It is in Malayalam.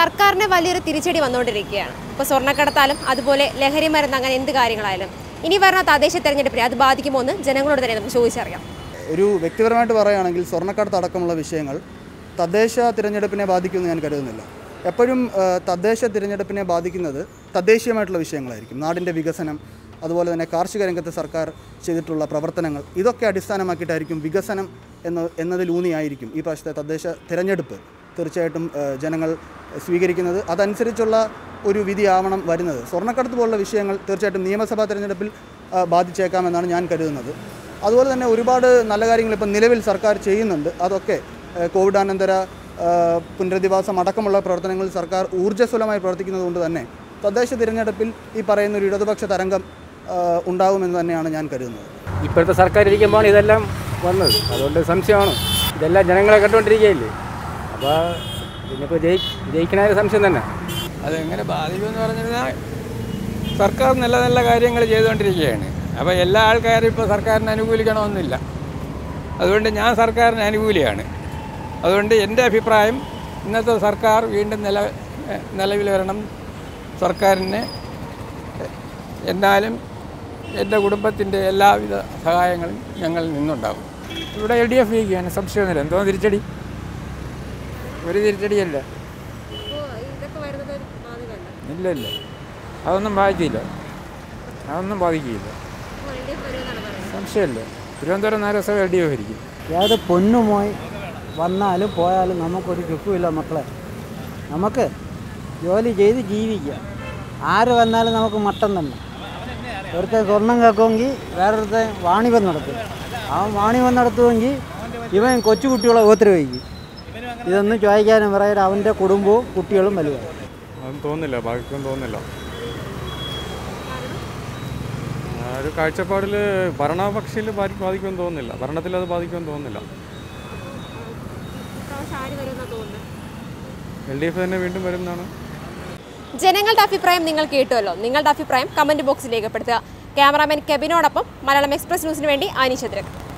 സർക്കാരിന് വലിയൊരു തിരിച്ചടി വന്നുകൊണ്ടിരിക്കുകയാണ് ഇപ്പോൾ സ്വർണ്ണക്കടത്താലും അതുപോലെ ലഹരി മരുന്ന് അങ്ങനെ എന്ത് കാര്യങ്ങളായാലും ഇനി വരുന്ന തദ്ദേശ തെരഞ്ഞെടുപ്പിനെ അത് ബാധിക്കുമോ എന്ന് ജനങ്ങളോട് തന്നെ നമുക്ക് ചോദിച്ചറിയാം ഒരു വ്യക്തിപരമായിട്ട് പറയുകയാണെങ്കിൽ സ്വർണ്ണക്കടത്ത് അടക്കമുള്ള വിഷയങ്ങൾ തദ്ദേശ തിരഞ്ഞെടുപ്പിനെ ബാധിക്കുമെന്ന് ഞാൻ കരുതുന്നില്ല എപ്പോഴും ആ, തദ്ദേശ തിരഞ്ഞെടുപ്പിനെ ബാധിക്കുന്നത് തദ്ദേശീയമായിട്ടുള്ള വിഷയങ്ങളായിരിക്കും നാടിൻ്റെ വികസനം അതുപോലെ തന്നെ കാർഷിക രംഗത്ത് സർക്കാർ ചെയ്തിട്ടുള്ള പ്രവർത്തനങ്ങൾ ഇതൊക്കെ അടിസ്ഥാനമാക്കിയിട്ടായിരിക്കും വികസനം എന്ന എന്നതിലൂന്നിയായിരിക്കും ഈ പ്രാവശ്യത്തെ തദ്ദേശ തിരഞ്ഞെടുപ്പ് തീർച്ചയായിട്ടും ആ, ജനങ്ങൾ സ്വീകരിക്കുന്നത് അതനുസരിച്ചുള്ള ഒരു വിധിയാവണം വരുന്നത് സ്വർണ്ണക്കടത്ത് പോലുള്ള വിഷയങ്ങൾ തീർച്ചയായിട്ടും നിയമസഭാ തിരഞ്ഞെടുപ്പിൽ ആ, ബാധിച്ചേക്കാമെന്നാണ് ഞാൻ കരുതുന്നത് അതുപോലെ തന്നെ ഒരുപാട് നല്ല കാര്യങ്ങൾ ഇപ്പം നിലവിൽ സർക്കാർ ചെയ്യുന്നുണ്ട് അതൊക്കെ ഏഹ്, കോവിഡാനന്തര ഏഹ്, പുനരധിവാസം അടക്കമുള്ള പ്രവർത്തനങ്ങളിൽ സർക്കാർ ഊർജ്ജസ്വലമായി പ്രവർത്തിക്കുന്നത് കൊണ്ട് തന്നെ തദ്ദേശ തിരഞ്ഞെടുപ്പിൽ ഈ പറയുന്ന ഒരു ഇടതുപക്ഷ തരംഗം ഏഹ്, ഉണ്ടാകുമെന്ന് തന്നെയാണ് ഞാൻ കരുതുന്നത് ഇപ്പോഴത്തെ സർക്കാർ ഇരിക്കുമ്പോൾ ഇതെല്ലാം വന്നത് അതുകൊണ്ട് സംശയമാണ് ഇതെല്ലാം ജനങ്ങളെ കേട്ടുകൊണ്ടിരിക്കുകയില്ലേ അപ്പോൾ ഇന്നിപ്പോൾ ജയി ജയിക്കണ സംശയം തന്നെ അതെങ്ങനെ ബാധിക്കുമെന്ന് പറഞ്ഞിരുന്നാൽ സർക്കാർ നല്ല നല്ല കാര്യങ്ങൾ ചെയ്തുകൊണ്ടിരിക്കുകയാണ് അപ്പോൾ എല്ലാ ആൾക്കാരും ഇപ്പോൾ സർക്കാരിനെ അനുകൂലിക്കണമെന്നില്ല അതുകൊണ്ട് ഞാൻ സർക്കാരിന് അനുകൂലിയാണ് അതുകൊണ്ട് എൻ്റെ അഭിപ്രായം ഇന്നത്തെ സർക്കാർ വീണ്ടും നില നിലവിൽ വരണം സർക്കാരിന് എന്നാലും എൻ്റെ കുടുംബത്തിൻ്റെ എല്ലാവിധ സഹായങ്ങളും ഞങ്ങളിൽ നിന്നുണ്ടാകും ഇവിടെ എൽ ഡി എഫ് ജയിക്കുകയാണ് സംശയമൊന്നുമില്ല എന്തോ തിരിച്ചടി ഒരു തിരിച്ചടിയല്ല ഇല്ല ഇല്ല അതൊന്നും ബാധിക്കില്ല അതൊന്നും ബാധിക്കില്ല സംശയമില്ല തിരുവനന്തപുരം നഗരസഭ എൽ ഡി എഫ് ആയിരിക്കും ഏത് പൊന്നുമോയി വന്നാലും പോയാലും നമുക്കൊരു ചുക്കുമില്ല മക്കളെ നമുക്ക് ജോലി ചെയ്ത് ജീവിക്കാം ആര് വന്നാലും നമുക്ക് മട്ടം തന്നെ ഒരുത്തെ സ്വർണം കേൾക്കുമെങ്കിൽ വേറൊരുത്തെ വാണിഭം നടത്തും അവൻ വാണിഭം നടത്തുമെങ്കിൽ ഇവൻ കൊച്ചുകുട്ടികളെ ഉപദ്രവിക്കും ഇതൊന്നും ചോദിക്കാനും പറയാൻ അവൻ്റെ കുടുംബവും കുട്ടികളും വലുതായി അതൊന്നും തോന്നുന്നില്ല ബാധിക്കുമെന്ന് തോന്നുന്നില്ല ആ ഒരു കാഴ്ചപ്പാടിൽ ഭരണപക്ഷിയിൽ ബാധിക്കുമെന്ന് തോന്നുന്നില്ല ഭരണത്തിൽ അത് ബാധിക്കുമെന്ന് തോന്നുന്നില്ല എൽ ഡി എഫ് തന്നെ വീണ്ടും വരുന്നതാണ് ജനങ്ങളുടെ അഭിപ്രായം നിങ്ങൾ കേട്ടുവല്ലോ നിങ്ങളുടെ അഭിപ്രായം കമന്റ് ബോക്സിൽ രേഖപ്പെടുത്തുക ക്യാമറാമാൻ കെബിനോടൊപ്പം മലയാളം എക്സ്പ്രസ് ന്യൂസിന് വേണ്ടി ആനി ചന്ദ്രൻ